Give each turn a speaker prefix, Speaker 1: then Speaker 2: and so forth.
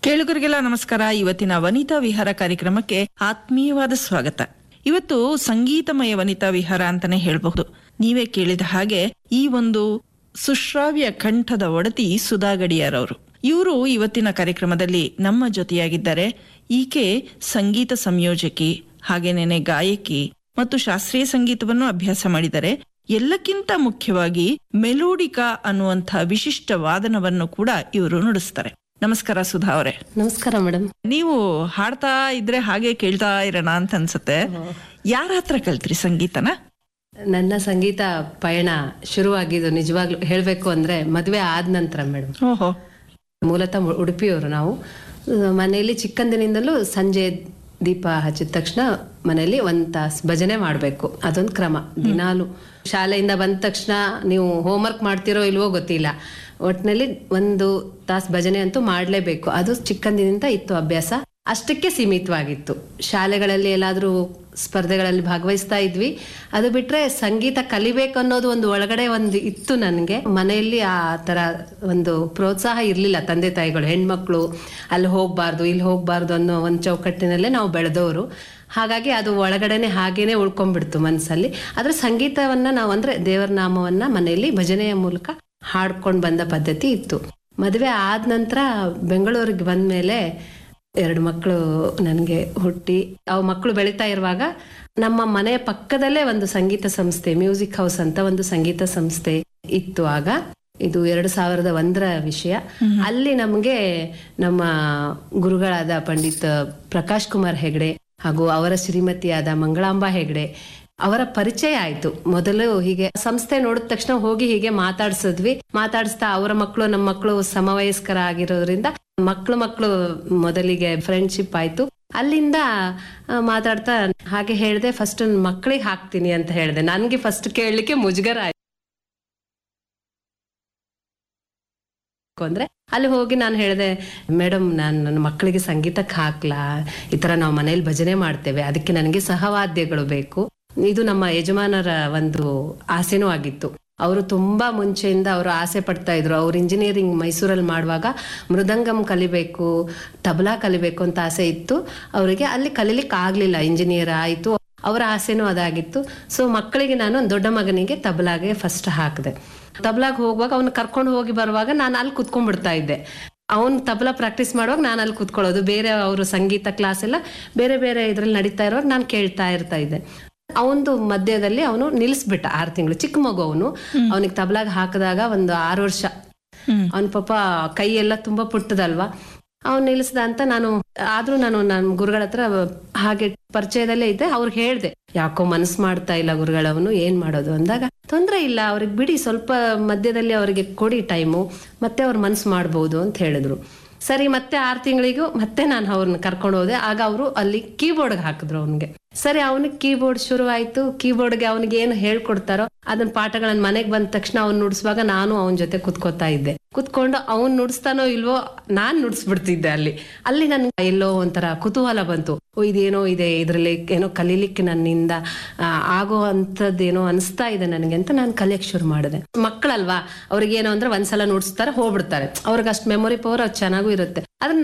Speaker 1: ಕೇಳುಗರಿಗೆಲ್ಲ ನಮಸ್ಕಾರ ಇವತ್ತಿನ ವನಿತಾ ವಿಹಾರ ಕಾರ್ಯಕ್ರಮಕ್ಕೆ ಆತ್ಮೀಯವಾದ ಸ್ವಾಗತ ಇವತ್ತು ಸಂಗೀತಮಯ ವನಿತಾ ವಿಹಾರ ಅಂತಾನೆ ಹೇಳಬಹುದು ನೀವೇ ಕೇಳಿದ ಹಾಗೆ ಈ ಒಂದು ಸುಶ್ರಾವ್ಯ ಕಂಠದ ಒಡತಿ ಸುಧಾ ಗಡಿಯಾರ್ ಅವರು ಇವರು ಇವತ್ತಿನ ಕಾರ್ಯಕ್ರಮದಲ್ಲಿ ನಮ್ಮ ಜೊತೆಯಾಗಿದ್ದಾರೆ ಈಕೆ ಸಂಗೀತ ಸಂಯೋಜಕಿ ಹಾಗೇನೇನೆ ಗಾಯಕಿ ಮತ್ತು ಶಾಸ್ತ್ರೀಯ ಸಂಗೀತವನ್ನು ಅಭ್ಯಾಸ ಮಾಡಿದ್ದಾರೆ ಎಲ್ಲಕ್ಕಿಂತ ಮುಖ್ಯವಾಗಿ ಮೆಲೋಡಿಕಾ ಅನ್ನುವಂಥ ವಿಶಿಷ್ಟ ವಾದನವನ್ನು ಕೂಡ ಇವರು ನುಡಿಸ್ತಾರೆ ನಮಸ್ಕಾರ ಸುಧಾ ಅವರೇ
Speaker 2: ನಮಸ್ಕಾರ ಮೇಡಮ್
Speaker 1: ನೀವು ಹಾಡ್ತಾ ಇದ್ರೆ ಹಾಗೆ ಕೇಳ್ತಾ ಇರೋಣ ಅಂತ ಅನ್ಸುತ್ತೆ ಯಾರ ಹತ್ರ ಕಲ್ತ್ರಿ ಸಂಗೀತನ
Speaker 2: ನನ್ನ ಸಂಗೀತ ಪಯಣ ಶುರುವಾಗಿದ್ದು ನಿಜವಾಗ್ಲೂ ಹೇಳಬೇಕು ಅಂದ್ರೆ ಮದುವೆ ಆದ ನಂತರ ಮೇಡಮ್
Speaker 1: ಓಹೋ
Speaker 2: ಮೂಲತಃ ಉಡುಪಿಯವರು ನಾವು ಆ, ಮನೆಯಲ್ಲಿ ಚಿಕ್ಕಂದಿನಿಂದಲೂ ಸಂಜೆ ದೀಪ ಹಚ್ಚಿದ ತಕ್ಷಣ ಮನೆಯಲ್ಲಿ ಒಂದ್ ತಾಸ್ ಭಜನೆ ಮಾಡಬೇಕು ಅದೊಂದು ಕ್ರಮ ದಿನಾಲು ಶಾಲೆಯಿಂದ ಬಂದ ತಕ್ಷಣ ನೀವು ಹೋಮ್ವರ್ಕ್ ಮಾಡ್ತಿರೋ ಇಲ್ವೋ ಗೊತ್ತಿಲ್ಲ ಒಟ್ಟಿನಲ್ಲಿ ಒಂದು ತಾಸ್ ಭಜನೆ ಅಂತೂ ಮಾಡಲೇಬೇಕು ಅದು ಚಿಕ್ಕಂದಿನಿಂದ ಇತ್ತು ಅಭ್ಯಾಸ ಅಷ್ಟಕ್ಕೆ ಸೀಮಿತವಾಗಿತ್ತು ಶಾಲೆಗಳಲ್ಲಿ ಎಲ್ಲಾದ್ರೂ ಸ್ಪರ್ಧೆಗಳಲ್ಲಿ ಭಾಗವಹಿಸ್ತಾ ಇದ್ವಿ ಅದು ಬಿಟ್ರೆ ಸಂಗೀತ ಕಲಿಬೇಕು ಅನ್ನೋದು ಒಂದು ಒಳಗಡೆ ಒಂದು ಇತ್ತು ನನಗೆ ಮನೆಯಲ್ಲಿ ಆ ತರ ಒಂದು ಪ್ರೋತ್ಸಾಹ ಇರಲಿಲ್ಲ ತಂದೆ ತಾಯಿಗಳು ಹೆಣ್ಮಕ್ಳು ಅಲ್ಲಿ ಹೋಗ್ಬಾರ್ದು ಇಲ್ಲಿ ಹೋಗ್ಬಾರ್ದು ಅನ್ನೋ ಒಂದು ಚೌಕಟ್ಟಿನಲ್ಲೇ ನಾವು ಬೆಳೆದವರು ಹಾಗಾಗಿ ಅದು ಒಳಗಡೆನೆ ಹಾಗೇನೆ ಉಳ್ಕೊಂಡ್ಬಿಡ್ತು ಮನಸ್ಸಲ್ಲಿ ಆದ್ರೆ ಸಂಗೀತವನ್ನ ನಾವು ಅಂದ್ರೆ ದೇವರ ನಾಮವನ್ನ ಮನೆಯಲ್ಲಿ ಭಜನೆಯ ಮೂಲಕ ಹಾಡ್ಕೊಂಡು ಬಂದ ಪದ್ಧತಿ ಇತ್ತು ಮದುವೆ ಆದ ನಂತರ ಬೆಂಗಳೂರಿಗೆ ಬಂದ್ಮೇಲೆ ಎರಡು ಮಕ್ಕಳು ನನಗೆ ಹುಟ್ಟಿ ಅವು ಮಕ್ಕಳು ಬೆಳೀತಾ ಇರುವಾಗ ನಮ್ಮ ಮನೆಯ ಪಕ್ಕದಲ್ಲೇ ಒಂದು ಸಂಗೀತ ಸಂಸ್ಥೆ ಮ್ಯೂಸಿಕ್ ಹೌಸ್ ಅಂತ ಒಂದು ಸಂಗೀತ ಸಂಸ್ಥೆ ಇತ್ತು ಆಗ ಇದು ಎರಡು ಸಾವಿರದ ಒಂದರ ವಿಷಯ ಅಲ್ಲಿ ನಮಗೆ ನಮ್ಮ ಗುರುಗಳಾದ ಪಂಡಿತ್ ಪ್ರಕಾಶ್ ಕುಮಾರ್ ಹೆಗಡೆ ಹಾಗೂ ಅವರ ಶ್ರೀಮತಿಯಾದ ಮಂಗಳಾಂಬಾ ಹೆಗಡೆ ಅವರ ಪರಿಚಯ ಆಯ್ತು ಮೊದಲು ಹೀಗೆ ಸಂಸ್ಥೆ ನೋಡಿದ ತಕ್ಷಣ ಹೋಗಿ ಹೀಗೆ ಮಾತಾಡ್ಸಿದ್ವಿ ಮಾತಾಡಿಸ್ತಾ ಅವರ ಮಕ್ಕಳು ನಮ್ಮ ಮಕ್ಕಳು ಸಮವಯಸ್ಕರ ಆಗಿರೋದ್ರಿಂದ ಮಕ್ಕಳು ಮಕ್ಕಳು ಮೊದಲಿಗೆ ಫ್ರೆಂಡ್ಶಿಪ್ ಆಯ್ತು ಅಲ್ಲಿಂದ ಆ, ಮಾತಾಡ್ತಾ ಹಾಗೆ ಹೇಳ್ದೆ ಫಸ್ಟ್ ಮಕ್ಕಳಿಗೆ ಹಾಕ್ತೀನಿ ಅಂತ ಹೇಳ್ದೆ ನನ್ಗೆ ಫಸ್ಟ್ ಕೇಳಲಿಕ್ಕೆ ಮುಜುಗರ ಆಯ್ತು ಅಂದ್ರೆ ಅಲ್ಲಿ ಹೋಗಿ ನಾನು ಹೇಳಿದೆ ಮೇಡಮ್ ನಾನು ನನ್ನ ಮಕ್ಕಳಿಗೆ ಸಂಗೀತಕ್ಕೆ ಹಾಕ್ಲಾ ಈ ತರ ನಾವು ಮನೇಲಿ ಭಜನೆ ಮಾಡ್ತೇವೆ ಅದಕ್ಕೆ ನನಗೆ ಸಹವಾದ್ಯಗಳು ಬೇಕು ಇದು ನಮ್ಮ ಯಜಮಾನರ ಒಂದು ಆಸೆನೂ ಆಗಿತ್ತು ಅವರು ತುಂಬಾ ಮುಂಚೆಯಿಂದ ಅವರು ಆಸೆ ಪಡ್ತಾ ಇದ್ರು ಅವ್ರು ಇಂಜಿನಿಯರಿಂಗ್ ಮೈಸೂರಲ್ಲಿ ಮಾಡುವಾಗ ಮೃದಂಗಂ ಕಲಿಬೇಕು ತಬಲಾ ಕಲಿಬೇಕು ಅಂತ ಆಸೆ ಇತ್ತು ಅವರಿಗೆ ಅಲ್ಲಿ ಕಲೀಲಿಕ್ಕೆ ಆಗ್ಲಿಲ್ಲ ಇಂಜಿನಿಯರ್ ಆಯ್ತು ಅವರ ಆಸೆನೂ ಅದಾಗಿತ್ತು ಸೊ ಮಕ್ಕಳಿಗೆ ನಾನು ದೊಡ್ಡ ಮಗನಿಗೆ ತಬಲಾಗೆ ಫಸ್ಟ್ ಹಾಕಿದೆ ತಬಲಾಗ್ ಹೋಗುವಾಗ ಅವ್ನು ಕರ್ಕೊಂಡು ಹೋಗಿ ಬರುವಾಗ ನಾನು ಅಲ್ಲಿ ಕುತ್ಕೊಂಡ್ಬಿಡ್ತಾ ಇದ್ದೆ ಅವ್ನು ತಬಲಾ ಪ್ರಾಕ್ಟೀಸ್ ಮಾಡುವಾಗ ನಾನು ಅಲ್ಲಿ ಕುತ್ಕೊಳ್ಳೋದು ಬೇರೆ ಅವರು ಸಂಗೀತ ಕ್ಲಾಸ್ ಎಲ್ಲ ಬೇರೆ ಬೇರೆ ಇದ್ರಲ್ಲಿ ನಡೀತಾ ಇರುವಾಗ ನಾನು ಕೇಳ್ತಾ ಇರ್ತಾ ಇದ್ದೆ ಅವನದು ಮಧ್ಯದಲ್ಲಿ ಅವನು ನಿಲ್ಲಿಸ್ಬಿಟ್ಟ ಆರು ತಿಂಗಳು ಚಿಕ್ಕ ಮಗು ಅವನು ಅವನಿಗೆ ತಬಲಾಗ ಹಾಕಿದಾಗ ಒಂದು ಆರು ವರ್ಷ ಅವನ ಪಾಪ ಕೈ ಎಲ್ಲ ತುಂಬಾ ಪುಟ್ಟದಲ್ವಾ ಅವ್ನು ನಿಲ್ಲಿಸ್ದ ಅಂತ ನಾನು ಆದ್ರೂ ನಾನು ನನ್ನ ಗುರುಗಳ ಹತ್ರ ಹಾಗೆ ಪರಿಚಯದಲ್ಲೇ ಇದ್ದೆ ಅವ್ರಿಗೆ ಹೇಳ್ದೆ ಯಾಕೋ ಮನಸ್ಸು ಮಾಡ್ತಾ ಇಲ್ಲ ಗುರುಗಳವನು ಏನ್ ಮಾಡೋದು ಅಂದಾಗ ತೊಂದ್ರೆ ಇಲ್ಲ ಅವ್ರಿಗೆ ಬಿಡಿ ಸ್ವಲ್ಪ ಮಧ್ಯದಲ್ಲಿ ಅವರಿಗೆ ಕೊಡಿ ಟೈಮು ಮತ್ತೆ ಅವ್ರ ಮನಸ್ಸು ಮಾಡ್ಬೋದು ಅಂತ ಹೇಳಿದ್ರು ಸರಿ ಮತ್ತೆ ಆರು ತಿಂಗಳಿಗೂ ಮತ್ತೆ ನಾನು ಅವ್ರನ್ನ ಕರ್ಕೊಂಡು ಹೋದೆ ಆಗ ಅವರು ಅಲ್ಲಿ ಕೀಬೋರ್ಡ್ಗೆ ಹಾಕಿದ್ರು ಅವನಿಗೆ ಸರಿ ಅವನಿಗೆ ಕೀಬೋರ್ಡ್ ಶುರು ಆಯ್ತು ಕೀಬೋರ್ಡ್ಗೆ ಅವನಿಗೆ ಏನು ಹೇಳ್ಕೊಡ್ತಾರೋ ಅದನ್ನ ಪಾಠಗಳನ್ನ ಮನೆಗೆ ಬಂದ ತಕ್ಷಣ ಅವ್ನು ನುಡಿಸುವಾಗ ನಾನು ಅವನ ಜೊತೆ ಕುತ್ಕೋತಾ ಇದ್ದೆ ಕುತ್ಕೊಂಡು ಅವ್ನ್ ನುಡಿಸ್ತಾನೋ ಇಲ್ವೋ ನಾನ್ ನುಡಿಸ್ಬಿಡ್ತಿದ್ದೆ ಅಲ್ಲಿ ಅಲ್ಲಿ ನನ್ಗೆ ಎಲ್ಲೋ ಒಂಥರ ಕುತೂಹಲ ಬಂತು ಓ ಇದೇನೋ ಇದೆ ಇದ್ರಲ್ಲಿ ಏನೋ ಕಲೀಲಿಕ್ಕೆ ನನ್ನಿಂದ ಆ, ಆಗೋ ಅಂತದ್ದೇನೋ ಅನಿಸ್ತಾ ಇದೆ ನನಗೆ ಅಂತ ನಾನು ಕಲಿಯಕ್ ಶುರು ಮಾಡಿದೆ ಮಕ್ಕಳಲ್ವಾ ಅವ್ರಿಗೆ ಏನೋ ಅಂದ್ರೆ ಒಂದ್ಸಲ ನುಡಿಸ್ತಾರೆ ಹೋಗ್ಬಿಡ್ತಾರೆ ಅವ್ರಿಗೆ ಅಷ್ಟು ಮೆಮೊರಿ ಪವರ್ ಚೆನ್ನಾಗೂ ಇರುತ್ತೆ ಅದನ್ನ